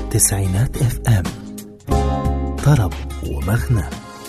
تسعينات اف ام طرب ومغنى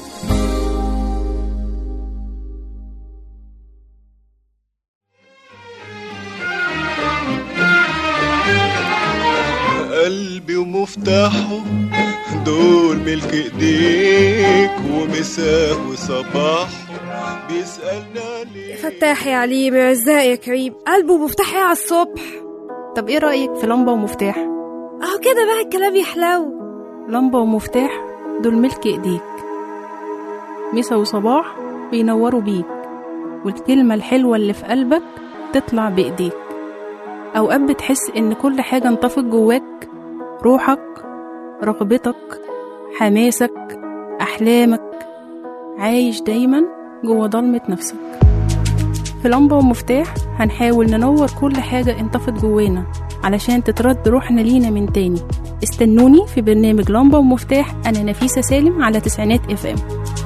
قلبي ومفتاحه دول ملك ايديك ومساه وصباحه بيسألنا ليه فتاح يا عليم يا عزاء يا كريم قلبه مفتاح على الصبح طب ايه رأيك في لمبة ومفتاح؟ اهو كده بقى الكلام يحلو لمبة ومفتاح دول ملك ايديك مسا وصباح بينوروا بيك والكلمة الحلوة اللي في قلبك تطلع بإيديك أوقات بتحس إن كل حاجة انطفت جواك روحك رغبتك حماسك أحلامك عايش دايما جوا ضلمة نفسك في لمبة ومفتاح هنحاول ننور كل حاجة انطفت جوانا علشان تترد روحنا لينا من تاني استنوني في برنامج لمبة ومفتاح أنا نفيسة سالم على تسعينات اف ام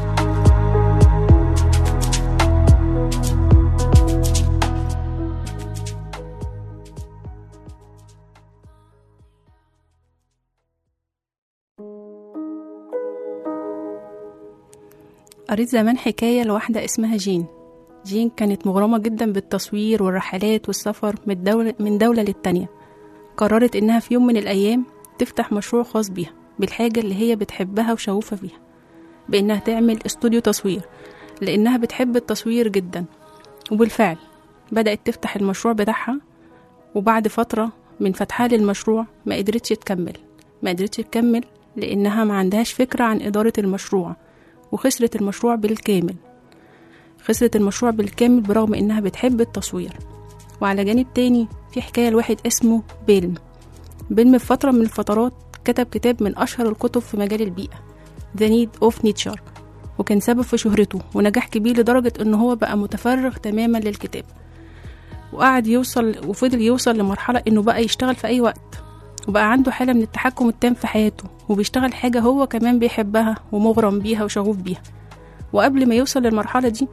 قريت زمان حكاية لواحدة اسمها جين جين كانت مغرمة جدا بالتصوير والرحلات والسفر من دولة, من دولة للتانية قررت إنها في يوم من الأيام تفتح مشروع خاص بيها بالحاجة اللي هي بتحبها وشغوفة فيها بإنها تعمل استوديو تصوير لأنها بتحب التصوير جدا وبالفعل بدأت تفتح المشروع بتاعها وبعد فترة من فتحها للمشروع ما قدرتش تكمل ما قدرتش تكمل لأنها ما عندهاش فكرة عن إدارة المشروع وخسرت المشروع بالكامل خسرت المشروع بالكامل برغم إنها بتحب التصوير وعلى جانب تاني في حكاية لواحد اسمه بيلم بيلم في فترة من الفترات كتب كتاب من أشهر الكتب في مجال البيئة The Need of Nature وكان سبب في شهرته ونجاح كبير لدرجة إن هو بقى متفرغ تماما للكتاب وقعد يوصل وفضل يوصل لمرحلة إنه بقى يشتغل في أي وقت وبقى عنده حالة من التحكم التام في حياته وبيشتغل حاجة هو كمان بيحبها ومغرم بيها وشغوف بيها وقبل ما يوصل للمرحلة دي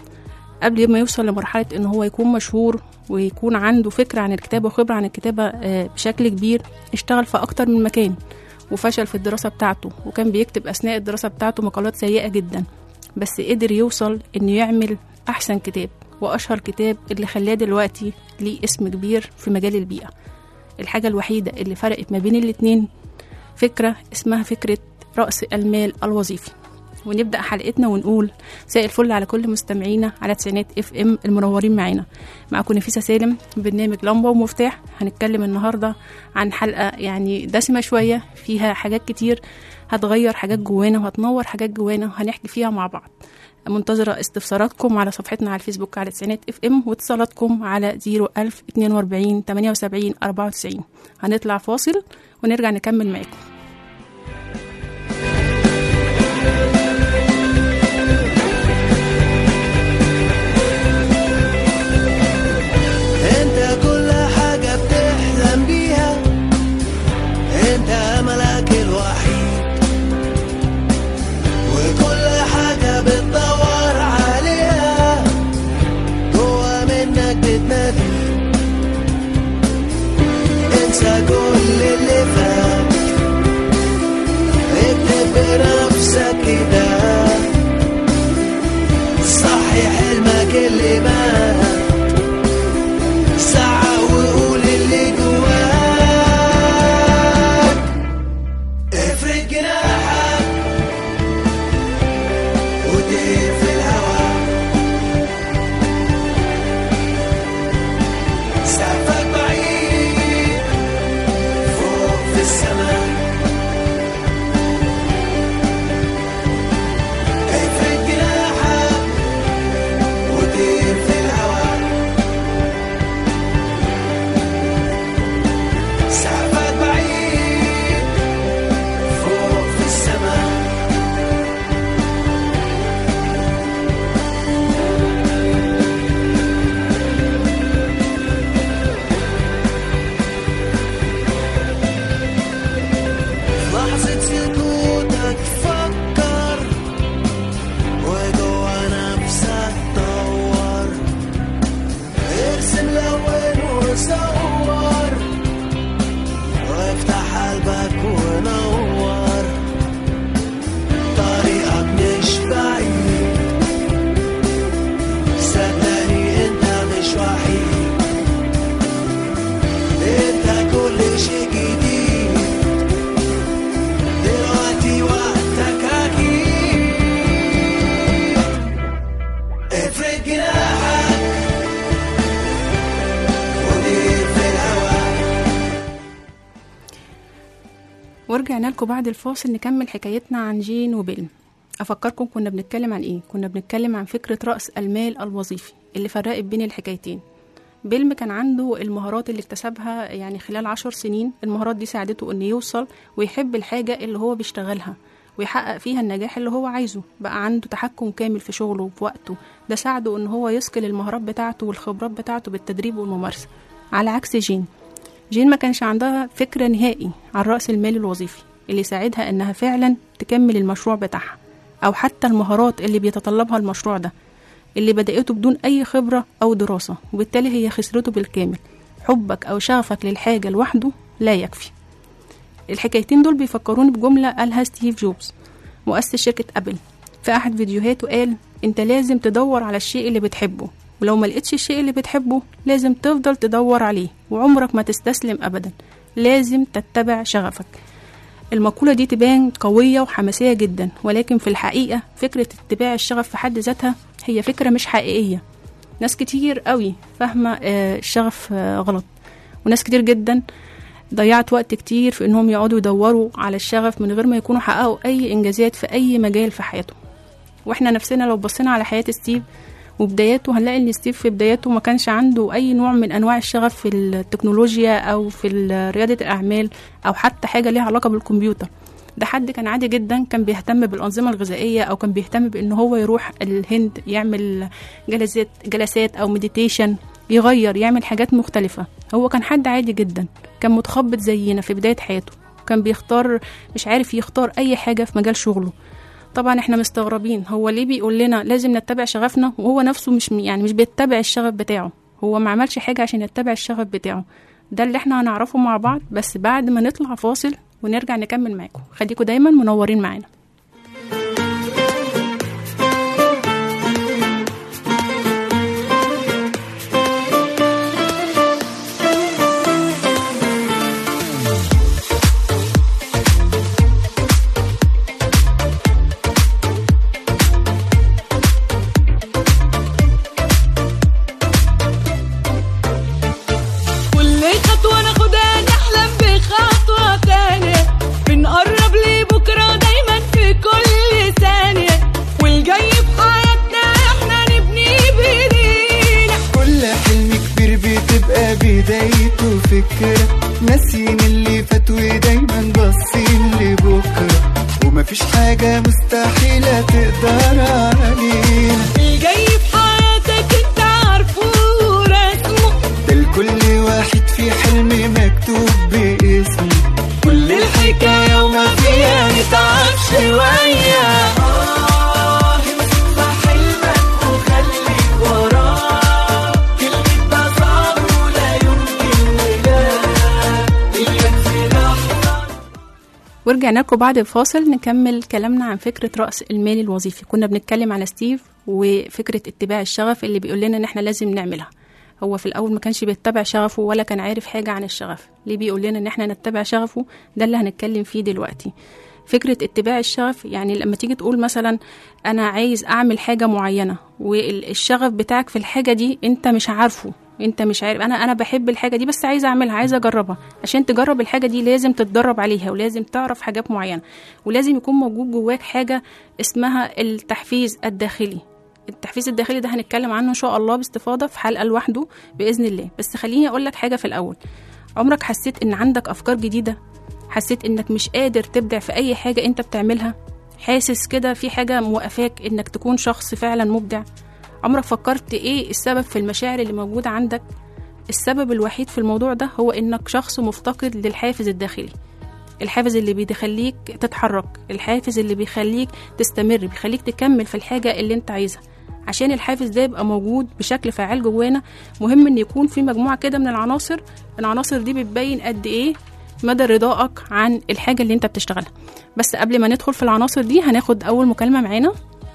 قبل ما يوصل لمرحلة إن هو يكون مشهور ويكون عنده فكرة عن الكتابة وخبرة عن الكتابة آه، بشكل كبير اشتغل في أكتر من مكان وفشل في الدراسة بتاعته وكان بيكتب أثناء الدراسة بتاعته مقالات سيئة جدا بس قدر يوصل إنه يعمل أحسن كتاب وأشهر كتاب اللي خلاه دلوقتي ليه اسم كبير في مجال البيئة الحاجة الوحيدة اللي فرقت ما بين الاتنين فكرة اسمها فكرة رأس المال الوظيفي ونبدأ حلقتنا ونقول مساء الفل على كل مستمعينا على تسعينات اف ام المنورين معانا معاكم نفيسة سالم في برنامج لمبة ومفتاح هنتكلم النهاردة عن حلقة يعني دسمة شوية فيها حاجات كتير هتغير حاجات جوانا وهتنور حاجات جوانا وهنحكي فيها مع بعض منتظرة استفساراتكم على صفحتنا على الفيسبوك على تسعينات اف ام واتصالاتكم على 01000 42 78 94 هنطلع فاصل ونرجع نكمل معاكم انت كل حاجة بتحلم بيها انت املك الوحيد وكل حاجة بتدور عليها جوا منك بتنادي انسى كل اللي فات اكتب بنفسك كده صحي حلمك اللي مات ساعة وقول اللي جواك افرد جناحك وطير في الهوا سقفك بعيد فوق في السماء افرد جناحك وطير في الهوا سقفك بعيد فوق في السماء ورجعنا لكم بعد الفاصل نكمل حكايتنا عن جين وبيلم أفكركم كنا بنتكلم عن إيه؟ كنا بنتكلم عن فكرة رأس المال الوظيفي اللي فرقت بين الحكايتين بيلم كان عنده المهارات اللي اكتسبها يعني خلال عشر سنين المهارات دي ساعدته انه يوصل ويحب الحاجة اللي هو بيشتغلها ويحقق فيها النجاح اللي هو عايزه بقى عنده تحكم كامل في شغله وفي وقته ده ساعده ان هو يثقل المهارات بتاعته والخبرات بتاعته بالتدريب والممارسة على عكس جين جين ما كانش عندها فكرة نهائي عن رأس المال الوظيفي اللي يساعدها انها فعلا تكمل المشروع بتاعها او حتى المهارات اللي بيتطلبها المشروع ده اللي بدأته بدون أي خبرة أو دراسة وبالتالي هي خسرته بالكامل حبك أو شغفك للحاجة لوحده لا يكفي الحكايتين دول بيفكروني بجملة قالها ستيف جوبز مؤسس شركة أبل في أحد فيديوهاته قال أنت لازم تدور على الشيء اللي بتحبه ولو ما لقيتش الشيء اللي بتحبه لازم تفضل تدور عليه وعمرك ما تستسلم أبدا لازم تتبع شغفك المقولة دي تبان قوية وحماسية جدا ولكن في الحقيقة فكرة اتباع الشغف في حد ذاتها هي فكرة مش حقيقية ناس كتير قوي فاهمة آه، الشغف آه، غلط وناس كتير جدا ضيعت وقت كتير في انهم يقعدوا يدوروا على الشغف من غير ما يكونوا حققوا اي انجازات في اي مجال في حياتهم واحنا نفسنا لو بصينا على حياة ستيف وبداياته هنلاقي ان ستيف في بداياته ما كانش عنده اي نوع من انواع الشغف في التكنولوجيا او في ال- رياده الاعمال او حتى حاجه ليها علاقه بالكمبيوتر ده حد كان عادي جدا كان بيهتم بالانظمه الغذائيه او كان بيهتم بان هو يروح الهند يعمل جلسات جلسات او مديتيشن يغير يعمل حاجات مختلفه هو كان حد عادي جدا كان متخبط زينا في بدايه حياته كان بيختار مش عارف يختار اي حاجه في مجال شغله طبعا احنا مستغربين هو ليه بيقول لنا لازم نتبع شغفنا وهو نفسه مش يعني مش بيتبع الشغف بتاعه هو ما عملش حاجه عشان يتبع الشغف بتاعه ده اللي احنا هنعرفه مع بعض بس بعد ما نطلع فاصل ونرجع نكمل معاكم خليكم دايما منورين معانا كل خطوة ناخدها نحلم بخطوة تانية بنقرب لبكرة دايما في كل ثانية والجاي في حياتنا احنا نبني بايدينا كل حلم كبير بتبقى بدايته فكرة ناسيين اللي فات ودايما باصين لبكرة ومفيش حاجة مستحيلة تقدر علينا الجاي في حياتك انت عارفه ورسمه ده لكل واحد في حلم مكتوب باسمه كل الحكاية وما فيها نتعب شوية آه امسك في حلمك وخليك وراه كلمة ده صعب ولا يمكن ولا إياك في لحظة ورجعنا لكم بعد الفاصل نكمل كلامنا عن فكرة رأس المال الوظيفي كنا بنتكلم على ستيف وفكرة اتباع الشغف اللي بيقول لنا ان احنا لازم نعملها هو في الاول ما كانش بيتبع شغفه ولا كان عارف حاجة عن الشغف ليه بيقول لنا ان احنا نتبع شغفه ده اللي هنتكلم فيه دلوقتي فكرة اتباع الشغف يعني لما تيجي تقول مثلا أنا عايز أعمل حاجة معينة والشغف بتاعك في الحاجة دي أنت مش عارفه انت مش عارف انا انا بحب الحاجه دي بس عايزه اعملها عايزه اجربها عشان تجرب الحاجه دي لازم تتدرب عليها ولازم تعرف حاجات معينه ولازم يكون موجود جواك حاجه اسمها التحفيز الداخلي التحفيز الداخلي ده هنتكلم عنه ان شاء الله باستفاضه في حلقه لوحده باذن الله بس خليني اقول لك حاجه في الاول عمرك حسيت ان عندك افكار جديده حسيت انك مش قادر تبدع في اي حاجه انت بتعملها حاسس كده في حاجه موقفاك انك تكون شخص فعلا مبدع عمرك فكرت ايه السبب في المشاعر اللي موجوده عندك السبب الوحيد في الموضوع ده هو انك شخص مفتقد للحافز الداخلي الحافز اللي بيخليك تتحرك الحافز اللي بيخليك تستمر بيخليك تكمل في الحاجة اللي انت عايزها عشان الحافز ده يبقى موجود بشكل فعال جوانا مهم ان يكون في مجموعة كده من العناصر العناصر دي بتبين قد ايه مدى رضائك عن الحاجة اللي انت بتشتغلها بس قبل ما ندخل في العناصر دي هناخد اول مكالمة معانا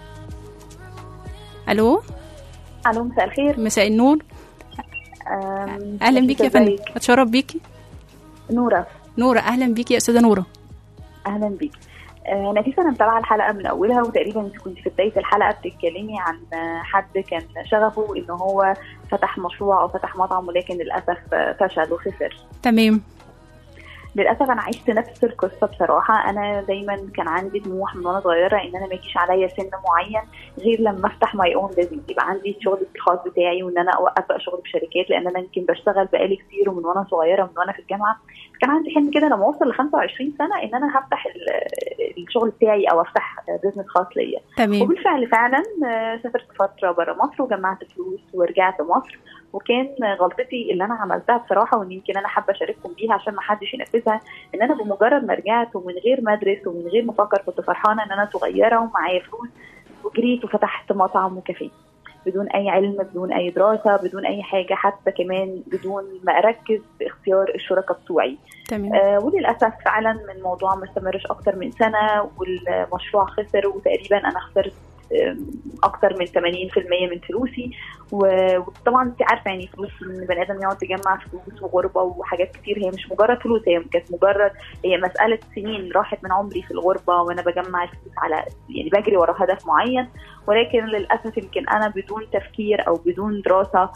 الو الو مساء الخير مساء النور أم، اهلا بيكي يا فندم ازيك؟ اتشرف بيكي نورة نورة اهلا بيكي يا استاذة نورة اهلا بيك آه، نفيسة انا متابعة الحلقة من اولها وتقريبا انت كنت في بداية الحلقة بتتكلمي عن آه، حد كان شغفه ان هو فتح مشروع او فتح مطعم ولكن للاسف آه، فشل وخسر تمام للاسف انا عشت نفس القصه بصراحه انا دايما كان عندي طموح من وانا صغيره ان انا ما يجيش عليا سن معين غير لما افتح ماي اون بزنس يبقى عندي الشغل الخاص بتاعي وان انا اوقف بقى شغل بشركات لان انا يمكن بشتغل بقالي كتير ومن وانا صغيره من وانا في الجامعه كان عندي حلم كده لما اوصل ل 25 سنه ان انا هفتح ال- الشغل بتاعي او افتح بزنس خاص ليا تمام وبالفعل فعلا آه، سافرت فتره بره مصر وجمعت فلوس ورجعت مصر وكان غلطتي اللي انا عملتها بصراحه وان يمكن انا حابه اشارككم بيها عشان ما حدش ينفذها ان انا بمجرد ما رجعت ومن غير ما ادرس ومن غير ما افكر كنت فرحانه ان انا صغيره ومعايا فلوس وجريت وفتحت مطعم وكافيه بدون اي علم بدون اي دراسه بدون اي حاجه حتى كمان بدون ما اركز في اختيار الشركاء بتوعي تمام آه وللاسف فعلا من الموضوع ما استمرش اكتر من سنه والمشروع خسر وتقريبا انا خسرت آم، اكتر من 80% من فلوسي و- وطبعا انت عارفه يعني فلوس ان البني ادم يقعد يجمع فلوس وغربه وحاجات كتير هي مش مجرد فلوس هي كانت مجرد هي مساله سنين راحت من عمري في الغربه وانا بجمع الفلوس على يعني بجري ورا هدف معين ولكن للاسف يمكن انا بدون تفكير او بدون دراسه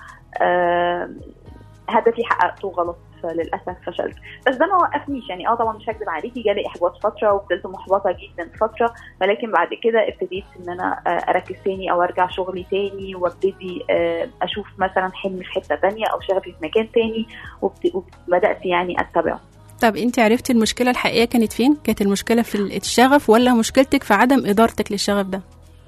آم، هدفي حققته غلط فللاسف فشلت بس ده ما وقفنيش يعني اه طبعا مش هكذب عليكي جالي احباط فتره وفضلت محبطه جدا فتره ولكن بعد كده ابتديت ان انا آه، اركز تاني او ارجع شغلي تاني وابتدي آه، اشوف مثلا حلمي في حته تانية او شغفي في مكان تاني وبت- وبدات يعني اتبعه طب انت عرفتي المشكله الحقيقيه كانت فين كانت المشكله في الشغف ولا مشكلتك في عدم ادارتك للشغف ده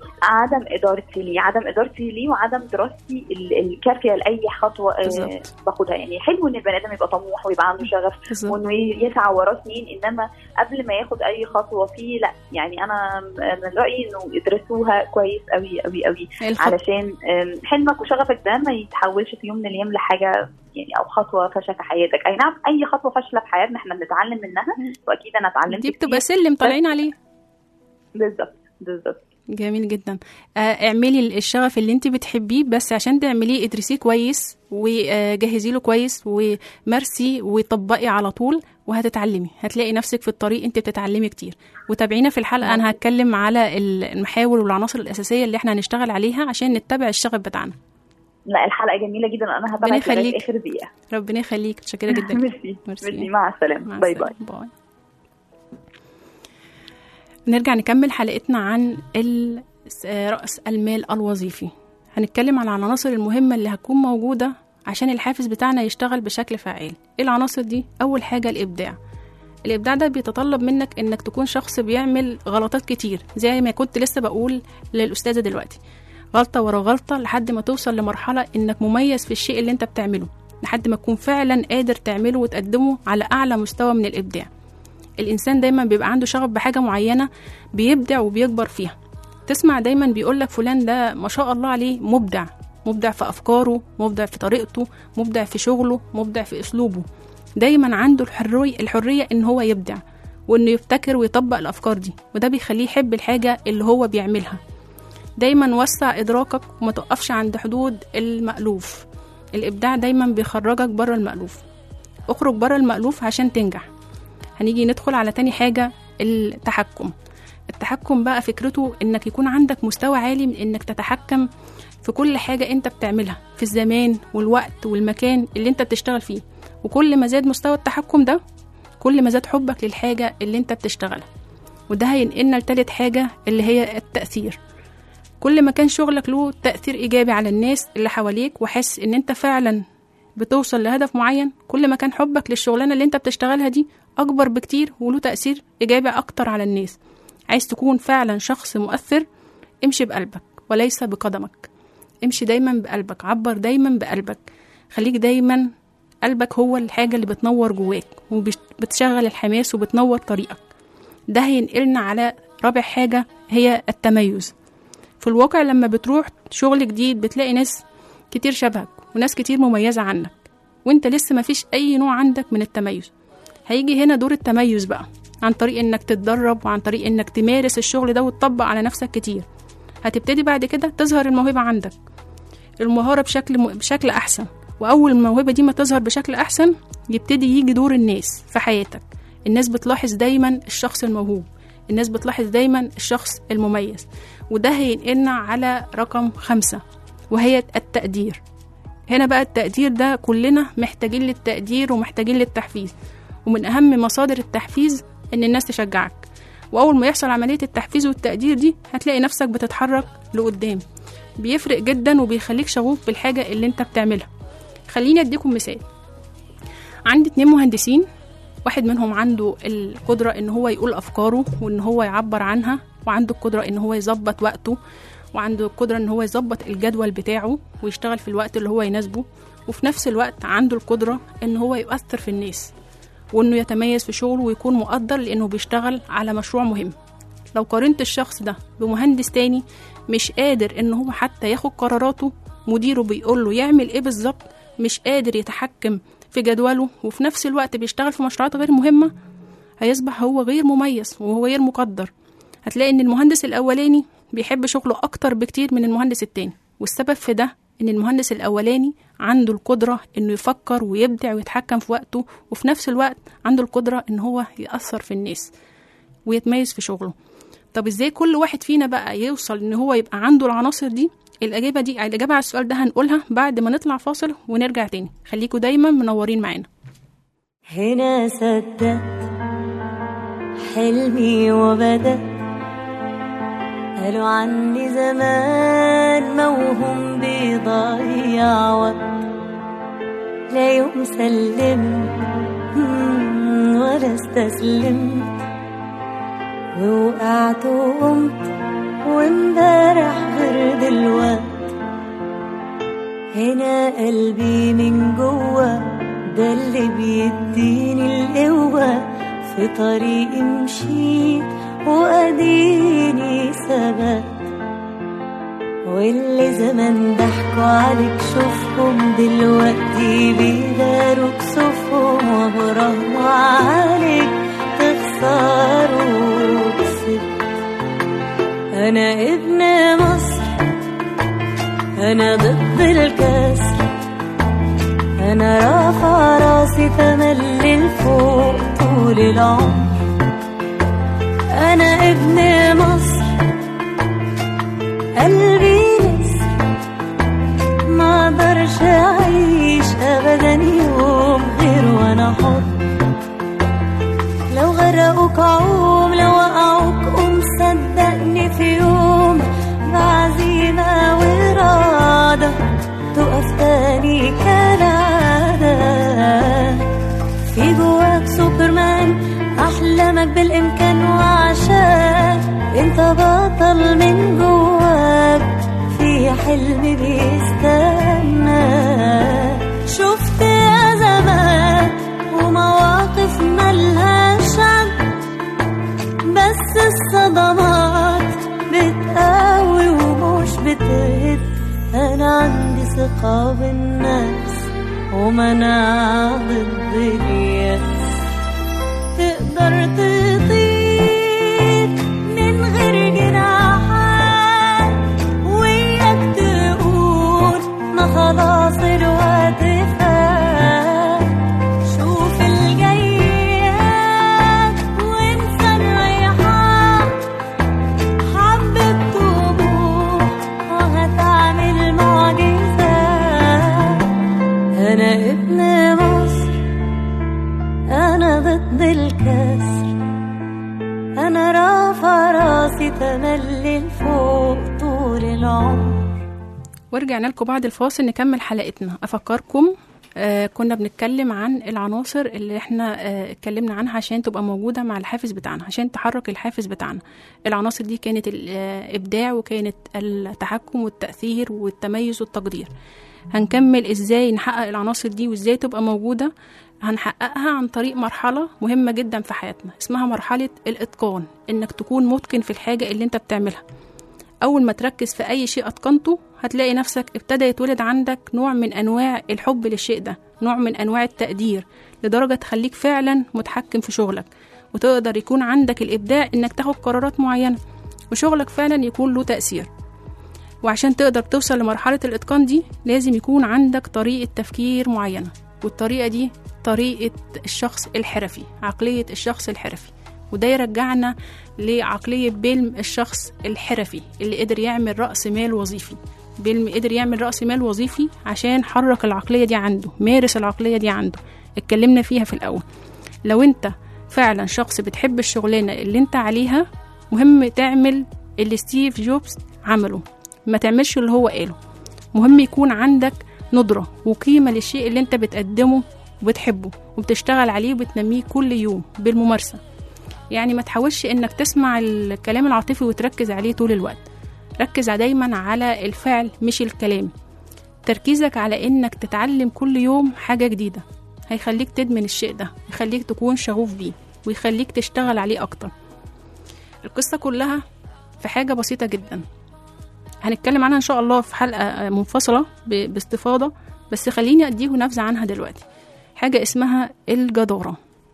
عدم ادارتي ليه عدم ادارتي ليه وعدم دراستي ال- الكافيه لاي خطوه آه، بالظبط. باخدها يعني حلو ان البني ادم يبقى طموح ويبقى عنده شغف بالظبط وانه يسعى وراه سنين انما قبل ما ياخد اي خطوه فيه لا يعني انا من رايي انه يدرسوها كويس قوي قوي قوي الخط... علشان آم، حلمك وشغفك ده ما يتحولش في يوم من الايام لحاجه يعني او خطوه فاشله في حياتك اي نعم اي خطوه فاشله في حياتنا احنا بنتعلم منها واكيد انا اتعلمت دي كتير. بتبقى سلم طالعين عليه بالظبط بالظبط جميل جدا آه، اعملي الشغف اللي انت بتحبيه بس عشان تعمليه ادرسيه كويس وجهزي له كويس ومارسي وطبقي على طول وهتتعلمي هتلاقي نفسك في الطريق انت بتتعلمي كتير وتابعينا في الحلقه انا هتكلم على المحاور والعناصر الاساسيه اللي احنا هنشتغل عليها عشان نتبع الشغف بتاعنا لا الحلقه جميله جدا انا ربنا هتابعك لغايه يخليك. اخر دقيقه ربنا يخليك متشكره جدا ميرسي ميرسي. ميرسي مع السلامه مع باي باي السلامة. باي نرجع نكمل حلقتنا عن ال- آه، رأس المال الوظيفي هنتكلم عن العناصر المهمة اللي هتكون موجودة عشان الحافز بتاعنا يشتغل بشكل فعال ايه العناصر دي اول حاجة الابداع الابداع ده بيتطلب منك انك تكون شخص بيعمل غلطات كتير زي ما كنت لسه بقول للاستاذة دلوقتي غلطة ورا غلطة لحد ما توصل لمرحلة انك مميز في الشيء اللي انت بتعمله لحد ما تكون فعلا قادر تعمله وتقدمه على اعلى مستوى من الابداع الانسان دايما بيبقى عنده شغف بحاجه معينه بيبدع وبيكبر فيها تسمع دايما بيقولك فلان ده ما شاء الله عليه مبدع مبدع في افكاره مبدع في طريقته مبدع في شغله مبدع في اسلوبه دايما عنده الحريه الحريه ان هو يبدع وانه يبتكر ويطبق الافكار دي وده بيخليه يحب الحاجه اللي هو بيعملها دايما وسع ادراكك وما توقفش عند حدود المألوف الابداع دايما بيخرجك بره المألوف اخرج بره المألوف عشان تنجح هنيجي ندخل على تاني حاجة التحكم التحكم بقى فكرته انك يكون عندك مستوى عالي من انك تتحكم في كل حاجة انت بتعملها في الزمان والوقت والمكان اللي انت بتشتغل فيه وكل ما زاد مستوى التحكم ده كل ما زاد حبك للحاجة اللي انت بتشتغلها وده هينقلنا لتالت حاجة اللي هي التأثير كل ما كان شغلك له تأثير إيجابي على الناس اللي حواليك وحس إن أنت فعلا بتوصل لهدف معين كل ما كان حبك للشغلانة اللي أنت بتشتغلها دي أكبر بكتير وله تأثير إيجابي أكتر على الناس عايز تكون فعلا شخص مؤثر امشي بقلبك وليس بقدمك امشي دايما بقلبك عبر دايما بقلبك خليك دايما قلبك هو الحاجة اللي بتنور جواك وبتشغل الحماس وبتنور طريقك ده هينقلنا على رابع حاجة هي التميز في الواقع لما بتروح شغل جديد بتلاقي ناس كتير شبهك وناس كتير مميزة عنك وانت لسه مفيش أي نوع عندك من التميز هيجي هنا دور التميز بقى عن طريق انك تتدرب وعن طريق انك تمارس الشغل ده وتطبق على نفسك كتير هتبتدي بعد كده تظهر الموهبة عندك المهارة بشكل م... بشكل أحسن وأول الموهبة دي ما تظهر بشكل أحسن يبتدي يجي دور الناس في حياتك الناس بتلاحظ دايما الشخص الموهوب الناس بتلاحظ دايما الشخص المميز وده هينقلنا على رقم خمسة وهي التقدير هنا بقى التقدير ده كلنا محتاجين للتقدير ومحتاجين للتحفيز ومن أهم مصادر التحفيز إن الناس تشجعك وأول ما يحصل عملية التحفيز والتقدير دي هتلاقي نفسك بتتحرك لقدام بيفرق جدا وبيخليك شغوف بالحاجة اللي انت بتعملها خليني اديكم مثال عندي اتنين مهندسين واحد منهم عنده القدرة ان هو يقول افكاره وان هو يعبر عنها وعنده القدرة ان هو يظبط وقته وعنده القدرة ان هو يظبط الجدول بتاعه ويشتغل في الوقت اللي هو يناسبه وفي نفس الوقت عنده القدرة ان هو يؤثر في الناس وانه يتميز في شغله ويكون مقدر لانه بيشتغل على مشروع مهم لو قارنت الشخص ده بمهندس تاني مش قادر ان هو حتى ياخد قراراته مديره بيقول له يعمل ايه بالظبط مش قادر يتحكم في جدوله وفي نفس الوقت بيشتغل في مشروعات غير مهمة هيصبح هو غير مميز وهو غير مقدر هتلاقي ان المهندس الاولاني بيحب شغله اكتر بكتير من المهندس التاني والسبب في ده ان المهندس الاولاني عنده القدرة انه يفكر ويبدع ويتحكم في وقته وفي نفس الوقت عنده القدرة ان هو يأثر في الناس ويتميز في شغله طب ازاي كل واحد فينا بقى يوصل ان هو يبقى عنده العناصر دي الاجابه دي الاجابه على السؤال ده هنقولها بعد ما نطلع فاصل ونرجع تاني خليكوا دايما منورين معانا هنا صدقت حلمي وبدأ قالوا عني زمان موهوم بيضيع وقت لا يوم سلمت مم، ولا استسلمت ووقعت وقمت وامبارح غير دلوقت هنا قلبي من جوه ده اللي بيديني القوة في طريقي مشيت وأديني ثبت واللي زمان ضحكوا عليك شوفهم دلوقتي بيداروا كسوفهم وبرغم عليك تخسروا كسبت أنا ابن مصر أنا ضد الكسر أنا رافع راسي تملي لفوق طول العمر أنا ابن مصر قلبي نسر ما اقدرش أعيش أبدا يوم غير وأنا حر لو غرقوك عوم لو وقعوك قوم صدقني في يوم بعزيمة وإرادة تقف تاني كالعادة في جواك سوبرمان أحلامك بالإمكان وعشان انت بطل من جواك في حلم بيستنى شفت أزمات ومواقف ملهاش عد بس الصدمات بتقوي ومش بتهد أنا عندي ثقة بالناس ومناعة ضد اليأس تقدر تطير من غير جناحات وياك تقول ما خلاص الوقت فات شوف الجيات وانسى الريحان حبة طموح وهتعمل معجزات أنا ابن مصر أنا ضد الكسر أنا رافع راسي تملي لفوق طول العمر ورجعنا لكم بعد الفاصل نكمل حلقتنا افكركم آه كنا بنتكلم عن العناصر اللي احنا آه اتكلمنا عنها عشان تبقى موجودة مع الحافز بتاعنا عشان تحرك الحافز بتاعنا العناصر دي كانت الإبداع وكانت التحكم والتأثير والتميز والتقدير هنكمل ازاي نحقق العناصر دي وازاي تبقى موجودة هنحققها عن طريق مرحلة مهمة جدا في حياتنا اسمها مرحلة الإتقان إنك تكون متقن في الحاجة اللي انت بتعملها أول ما تركز في أي شيء أتقنته هتلاقي نفسك ابتدى يتولد عندك نوع من أنواع الحب للشيء ده نوع من أنواع التقدير لدرجة تخليك فعلا متحكم في شغلك وتقدر يكون عندك الإبداع إنك تاخد قرارات معينة وشغلك فعلا يكون له تأثير وعشان تقدر توصل لمرحلة الإتقان دي لازم يكون عندك طريقة تفكير معينة والطريقة دي طريقة الشخص الحرفي عقلية الشخص الحرفي وده يرجعنا لعقلية بيلم الشخص الحرفي اللي قدر يعمل رأس مال وظيفي بيلم قدر يعمل رأس مال وظيفي عشان حرك العقلية دي عنده مارس العقلية دي عنده اتكلمنا فيها في الأول لو انت فعلا شخص بتحب الشغلانة اللي انت عليها مهم تعمل اللي ستيف جوبز عمله ما تعملش اللي هو قاله مهم يكون عندك ندرة وقيمة للشيء اللي انت بتقدمه وبتحبه وبتشتغل عليه وبتنميه كل يوم بالممارسة يعني ما تحاولش انك تسمع الكلام العاطفي وتركز عليه طول الوقت ركز دايما على الفعل مش الكلام تركيزك على انك تتعلم كل يوم حاجة جديدة هيخليك تدمن الشيء ده يخليك تكون شغوف بيه ويخليك تشتغل عليه اكتر القصة كلها في حاجة بسيطة جدا هنتكلم عنها ان شاء الله في حلقة منفصلة ب- باستفاضة بس خليني اديه نبذة عنها دلوقتي حاجة اسمها الجدارة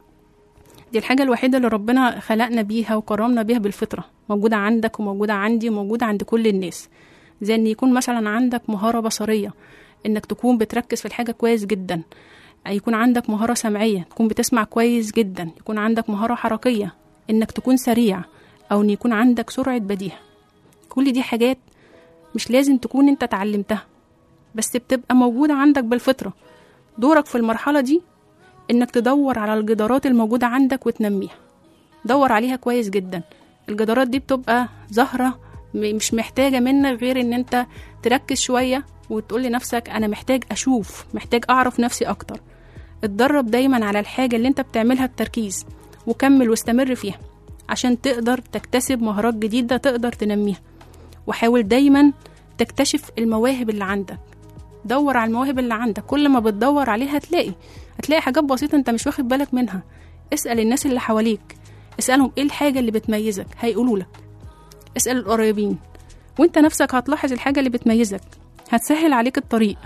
دي الحاجة الوحيدة اللي ربنا خلقنا بيها وكرمنا بيها بالفطرة موجودة عندك وموجودة عندي وموجودة عند كل الناس زي ان يكون مثلا عندك مهارة بصرية انك تكون بتركز في الحاجة كويس جدا يكون عندك مهارة سمعية تكون بتسمع كويس جدا يكون عندك مهارة حركية انك تكون سريع او ان يكون عندك سرعة بديهة كل دي حاجات مش لازم تكون انت اتعلمتها بس بتبقى موجودة عندك بالفطرة دورك في المرحلة دي انك تدور على الجدارات الموجودة عندك وتنميها دور عليها كويس جدا الجدارات دي بتبقى ظاهرة م- مش محتاجة منك غير ان انت تركز شوية وتقول لنفسك انا محتاج اشوف محتاج اعرف نفسي اكتر اتدرب دايما على الحاجة اللي انت بتعملها بتركيز وكمل واستمر فيها عشان تقدر تكتسب مهارات جديدة تقدر تنميها وحاول دايما تكتشف المواهب اللي عندك دور على المواهب اللي عندك كل ما بتدور عليها هتلاقي هتلاقي حاجات بسيطة انت مش واخد بالك منها اسأل الناس اللي حواليك اسألهم ايه الحاجة اللي بتميزك هيقولوا لك اسأل القريبين وانت نفسك هتلاحظ الحاجة اللي بتميزك هتسهل عليك الطريق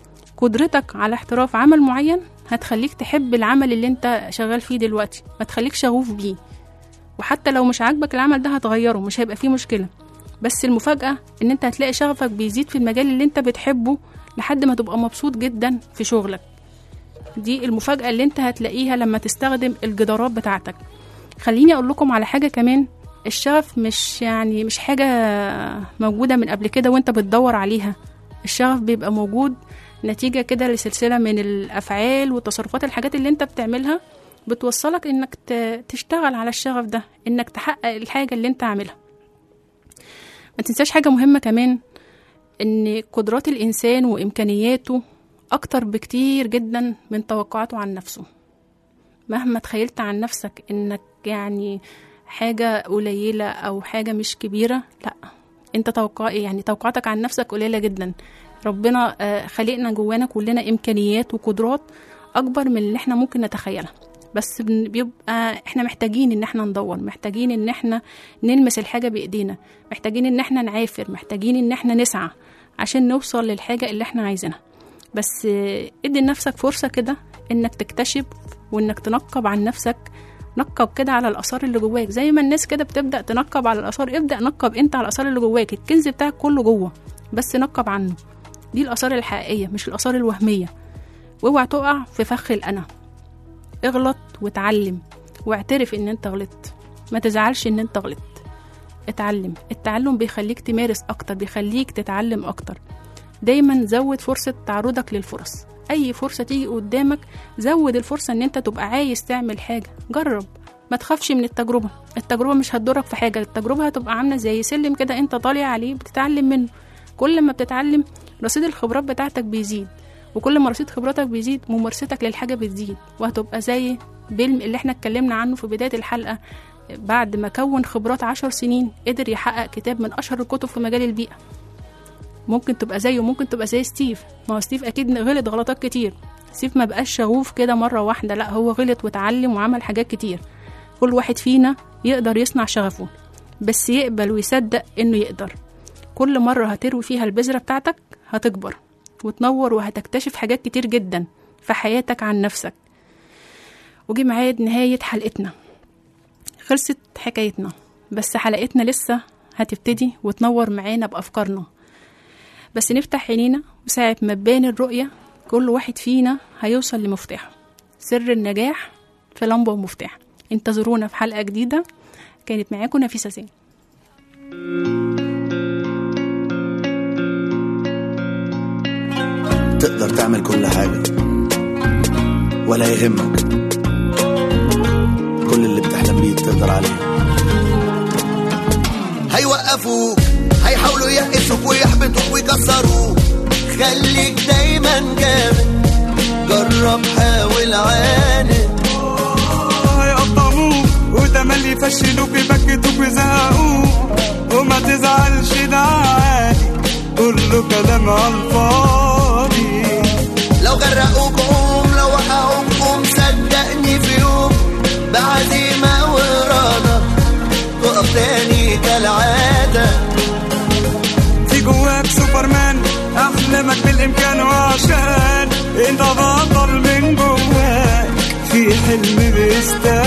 قدرتك على احتراف عمل معين هتخليك تحب العمل اللي انت شغال فيه دلوقتي ما تخليك شغوف بيه وحتى لو مش عاجبك العمل ده هتغيره مش هيبقى فيه مشكلة بس المفاجأة ان انت هتلاقي شغفك بيزيد في المجال اللي انت بتحبه لحد ما تبقى مبسوط جدا في شغلك دي المفاجأة اللي انت هتلاقيها لما تستخدم الجدارات بتاعتك خليني اقول لكم على حاجة كمان الشغف مش يعني مش حاجة موجودة من قبل كده وانت بتدور عليها الشغف بيبقى موجود نتيجة كده لسلسلة من الأفعال والتصرفات الحاجات اللي انت بتعملها بتوصلك انك ت- تشتغل على الشغف ده انك تحقق الحاجة اللي انت عاملها ما تنساش حاجة مهمة كمان ان قدرات الانسان وامكانياته اكتر بكتير جدا من توقعاته عن نفسه مهما تخيلت عن نفسك انك يعني حاجة قليلة او حاجة مش كبيرة لا انت توقع يعني توقعاتك عن نفسك قليلة جدا ربنا آه، خلقنا جوانا كلنا امكانيات وقدرات اكبر من اللي احنا ممكن نتخيلها بس بن- بيبقى احنا محتاجين ان احنا ندور محتاجين ان احنا نلمس الحاجة بايدينا محتاجين ان احنا نعافر محتاجين ان احنا نسعى عشان نوصل للحاجة اللي احنا عايزينها بس آه، ادي لنفسك فرصة كده انك تكتشف وانك تنقب عن نفسك نقب كده على الاثار اللي جواك زي ما الناس كده بتبدا تنقب على الاثار ابدا نقب انت على الاثار اللي جواك الكنز بتاعك كله جوه بس نقب عنه دي الاثار الحقيقيه مش الاثار الوهميه واوعى تقع في فخ الانا اغلط واتعلم واعترف ان انت غلطت ما تزعلش ان انت غلطت اتعلم التعلم بيخليك تمارس اكتر بيخليك تتعلم اكتر دايما زود فرصة تعرضك للفرص اي فرصة تيجي قدامك زود الفرصة ان انت تبقى عايز تعمل حاجة جرب ما تخافش من التجربة التجربة مش هتضرك في حاجة التجربة هتبقى عاملة زي سلم كده انت طالع عليه بتتعلم منه كل ما بتتعلم رصيد الخبرات بتاعتك بيزيد وكل ما رصيد خبراتك بيزيد ممارستك للحاجة بتزيد وهتبقى زي بيلم اللي احنا اتكلمنا عنه في بداية الحلقة بعد ما كون خبرات عشر سنين قدر يحقق كتاب من أشهر الكتب في مجال البيئة ممكن تبقى زيه ممكن تبقى زي ستيف ما هو ستيف أكيد غلط غلطات كتير ستيف ما بقاش شغوف كده مرة واحدة لا هو غلط واتعلم وعمل حاجات كتير كل واحد فينا يقدر يصنع شغفه بس يقبل ويصدق إنه يقدر كل مرة هتروي فيها البذرة بتاعتك هتكبر وتنور وهتكتشف حاجات كتير جدا في حياتك عن نفسك وجي ميعاد نهاية حلقتنا خلصت حكايتنا بس حلقتنا لسه هتبتدي وتنور معانا بأفكارنا بس نفتح عينينا وساعة ما تبان الرؤية كل واحد فينا هيوصل لمفتاحه سر النجاح في لمبة ومفتاح انتظرونا في حلقة جديدة كانت معاكم نفيسة زين تقدر تعمل كل حاجة ولا يهمك اكيد تقدر عليه هيوقفوك هيحاولوا يقسوك ويحبطوك ويكسروك خليك دايما جامد جرب حاول عاند هيقطموك وتملي يفشلوك يبكتوك ويزهقوك وما تزعلش ده عادي كله كلام على الفاضي لو غرقوك قوم لو وقعوك قوم صدقني في يوم بعزيمة وإرادة تقف تاني كالعادة في جواك سوبرمان احلامك بالامكان وعشان انت بطل من جواك في حلم بيستنى